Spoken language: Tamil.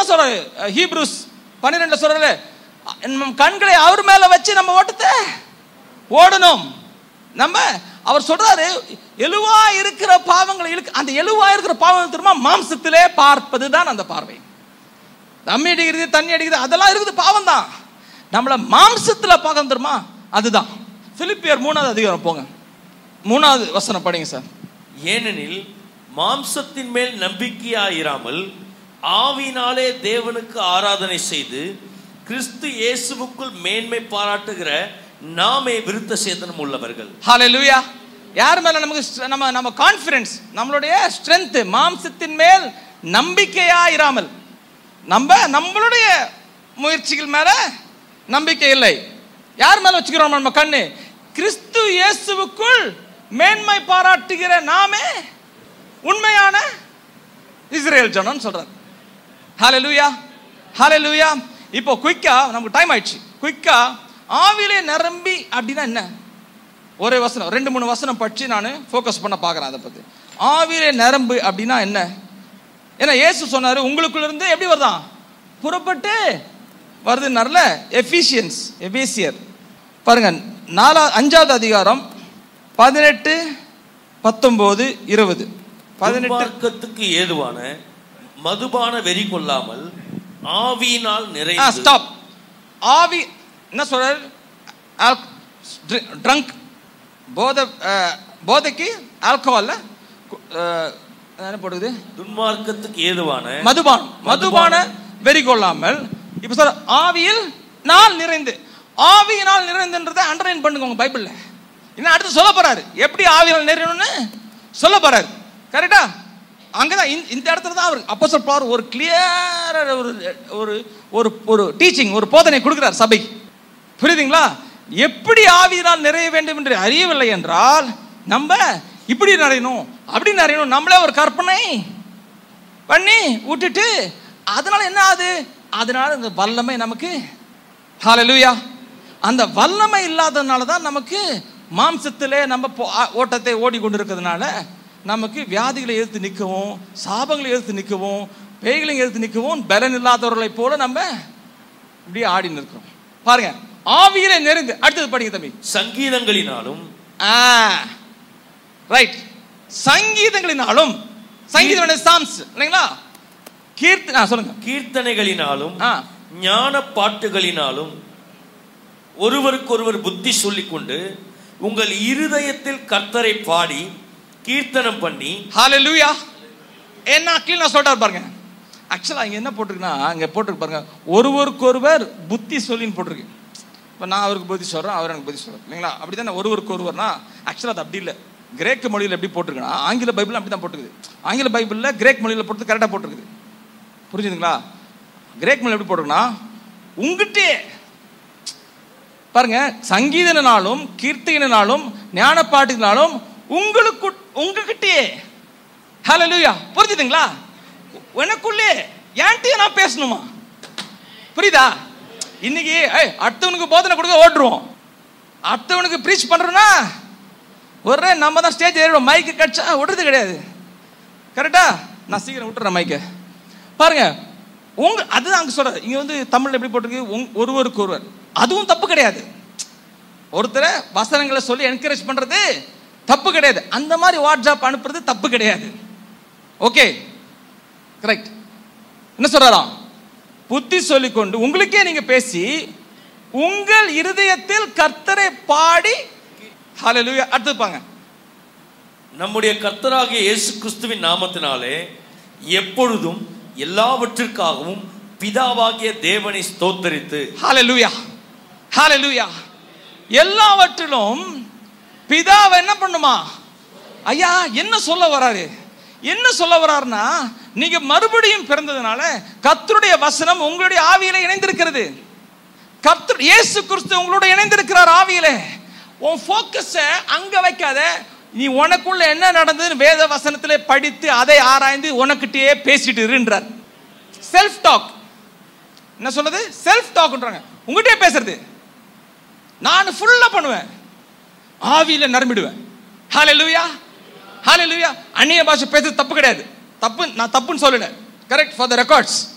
என்ன சொல்றாரு ஹீப்ரூஸ் பன்னிரெண்டு சொல்றாரு நம்ம கண்களை அவர் மேல வச்சு நம்ம ஓட்டத்தை ஓடணும் நம்ம அவர் சொல்றாரு எழுவா இருக்கிற பாவங்களை இழுக்க அந்த எழுவா இருக்கிற பாவம் தெரியுமா மாம்சத்திலே பார்ப்பது தான் அந்த பார்வை தம்மி அடிக்கிறது தண்ணி அடிக்கிறது அதெல்லாம் இருக்குது பாவம் தான் நம்மள மாம்சத்துல பார்க்க தெரியுமா அதுதான் பிலிப்பியர் மூணாவது அதிகாரம் போங்க மூணாவது வசனம் படிங்க சார் ஏனெனில் மாம்சத்தின் மேல் நம்பிக்கையாயிராமல் ஆவினாலே தேவனுக்கு ஆராதனை செய்து கிறிஸ்து இயேசுவுக்குள் மேன்மை பாராட்டுகிற நாமே விருத்த சேதனம் உள்ளவர்கள் ஹalleluya யார் மேல நமக்கு ஸ்ட்ர- நம்ம நம்ம கான்ஃபிடன்ஸ் நம்மளுடைய ஸ்ட்ரென்த் மாம்சத்தின் மேல் நம்பிக்கையா இராமல் நம்ம நம்மளுடைய முயற்சிகள் மேல நம்பிக்கை இல்லை யார் மேல வச்சுக்கிறோம் நம்ம கண்ணு கிறிஸ்து இயேசுவுக்குள் மேன்மை பாராட்டுகிற நாமே உண்மையான இஸ்ரேல் ஜனம்னு சொல்றாரு ஹalleluya ஹalleluya இப்போ குயிக்கா நமக்கு டைம் ஆயிடுச்சு குயிக்கா ஆவிலே நிரம்பி அப்படின்னா என்ன ஒரே வசனம் ரெண்டு மூணு வசனம் படிச்சு நான் ஃபோக்கஸ் பண்ண பார்க்குறேன் அதை பற்றி ஆவிலே நரம்பு அப்படின்னா என்ன ஏன்னா இயேசு சொன்னாரு உங்களுக்குள்ள இருந்து எப்படி வருதான் புறப்பட்டு வருதுன்னார்ல எஃபிஷியன்ஸ் எபேசியர் பாருங்க நாலா அஞ்சாவது அதிகாரம் பதினெட்டு பத்தொம்போது இருபது பதினெட்டு துன்மார்க்கத்துக்கு ஏதுவான மதுபான வெறி கொள்ளாமல் ஆவியினால் ஆ நிறைந்து ஸ்டாப் ஆவி என்ன சொல்றாரு ட்ரங்க் போதை அஹ், போதைக்கு ஆல்கஹால்ல என்ன போடுது துன்மார்க்கத்துக்கு ஏதுவான மதுபானம் மதுபான வெறி கொள்ளாமல் இப்ப சார் ஆவியில் நாள் நிறைந்து ஆவியினால் நிறைந்துன்றதை அண்டர்லைன் பண்ணுங்க உங்க பைபிள்ல என்ன அடுத்து சொல்ல போறாரு எப்படி ஆவியால் நிறையணும்னு சொல்ல போறாரு கரெக்டா அங்கதான் இந்த- இந்த இடத்துல தான் அவர் அப்போஸ்தலர் பவுல் ஒரு கிளியர் ஒரு ஒரு ஒரு ஒரு டீச்சிங் ஒரு போதனை கொடுக்கிறார் சபைக்கு புரியுதுங்களா எப்படி ஆவியினால் நிறைய வேண்டும் என்று அறியவில்லை என்றால் நம்ம இப்படி நிறையணும் அப்படி நிறையணும் நம்மளே ஒரு கற்பனை பண்ணி விட்டுட்டு அதனால என்ன ஆகுது அதனால இந்த வல்லமை நமக்கு ஹalleluya அந்த வல்லமை இல்லாததுனால தான் நமக்கு மாம்சத்திலே நம்ம போ- ஆ- ஓட்டத்தை ஓடிக்கொண்டிருக்கிறதுனால நமக்கு வியாதிகளை எதிர்த்து நிற்கவும் சாபங்களை எதிர்த்து நிற்கவும் பேய்களை எதிர்த்து நிற்கவும் பலன் இல்லாதவர்களைப் போல நம்ம இப்படியே ஆடி நிற்கிறோம் பாருங்க ஆவியிலே நெருங்கு அடுத்தது படிங்க தம்பி சங்கீதங்களினாலும் ரைட் சங்கீதங்களினாலும் சங்கீதம் சாம்ஸ் இல்லைங்களா கீர்த்தி ஆ சொல்லுங்க கீர்த்தனைகளினாலும் ஆ ஞான பாட்டுகளினாலும் ஒருவருக்கொருவர் புத்தி சொல்லிக்கொண்டு உங்கள் இருதயத்தில் கர்த்தரை பாடி கீர்த்தனம் பண்ணி ஹalleluya என்ன க்ளீனா சொல்றாரு பாருங்க ஆக்சுவலா இங்க என்ன போட்டிருக்குன்னா இங்க போட்டிருக்கு பாருங்க ஒருவருக்கொருவர் புத்தி சொல்லின்னு போட்டிருக்கு இப்போ நான் அவருக்கு புத்தி சொல்றேன் அவர் எனக்கு புத்தி சொல்றேன் இல்லைங்களா அப்படி தானே ஒருவருக்கு ஒருவர்னா ஆக்சுவலாக அது அப்படி இல்லை கிரேக்க மொழியில் எப்படி போட்டிருக்குன்னா ஆங்கில பைபிள் அப்படி தான் போட்டிருக்குது ஆங்கில பைபிளில் கிரேக் மொழியில் போட்டு கரெக்டாக போட்டிருக்குது புரிஞ்சுதுங்களா கிரேக் மொழி எப்படி போட்டிருக்குன்னா உங்ககிட்டே பாருங்க சங்கீதனாலும் கீர்த்தியினாலும் ஞானப்பாட்டினாலும் உங்களுக்கு உங்ககிட்டயே ஹalleluya புரிஞ்சுதுங்களா எனக்குள்ளே ஏன்ட்டே நான் பேசணுமா புரியுதா இன்னைக்கு ஏய் அடுத்தவனுக்கு போதனை கொடுக்க ஓட்டுருவோம் அடுத்தவனுக்கு ப்ரீச் பண்றோம்னா ஒரே நம்ம தான் ஸ்டேஜ் ஏறிடுவோம் மைக்கு கடிச்சா விடுறது கிடையாது கரெக்டா நான் சீக்கிரம் விட்டுறேன் மைக்கை பாருங்க உங்க அதுதான் அங்க சொல்றாரு இங்க வந்து தமிழ்ல எப்படி போட்டிருக்கு உங் ஒருவருக்கு ஒருவர் அதுவும் தப்பு கிடையாது ஒருத்தரை வசனங்களை சொல்லி என்கரேஜ் பண்றது தப்பு கிடையாது அந்த மாதிரி வாட்ஸ்அப் அனுப்புறது தப்பு கிடையாது ஓகே கரெக்ட் என்ன சொல்றாராம் புத்தி சொல்லிக்கொண்டு உங்களுக்கே நீங்க பேசி உங்கள் இருதயத்தில் கர்த்தரை பாடி ஹalleluya அடுத்து பாங்க நம்முடைய கர்த்தராகிய இயேசு கிறிஸ்துவின் நாமத்தினாலே எப்பொழுதும் எல்லாவற்றிற்காகவும் பிதாவாகிய தேவனை ஸ்தோத்தரித்து ஹalleluya ஹalleluya எல்லாவற்றிலும் பிதாவை என்ன பண்ணுமா ஐயா என்ன சொல்ல வராரு என்ன சொல்ல வராருன்னா நீங்க மறுபடியும் பிறந்ததுனால கர்த்தருடைய வசனம் உங்களுடைய ஆவியில இணைந்திருக்கிறது கர்த்தர் இயேசு கிறிஸ்து உங்களோட இணைந்திருக்கிறார் ஆவியில உன் ஃபோக்கஸ அங்க வைக்காத நீ உனக்குள்ள என்ன நடந்ததுன்னு வேத வசனத்திலே படித்து அதை ஆராய்ந்து உனக்கிட்டயே பேசிட்டு இருன்றார் செல்ஃப் டாக் என்ன சொல்றது செல்ஃப் டாக்ன்றாங்க உங்ககிட்டயே பேசுறது நான் ஃபுல்லா பண்ணுவேன் ஆவியில நரம்பிடுவேன் ஹalleluya ஹalleluya அந்நிய பாஷை பேசுறது தப்பு கிடையாது தப்பு நான் தப்புன்னு சொல்லல கரெக்ட் ஃபார் த ரெக்கார்ட்ஸ்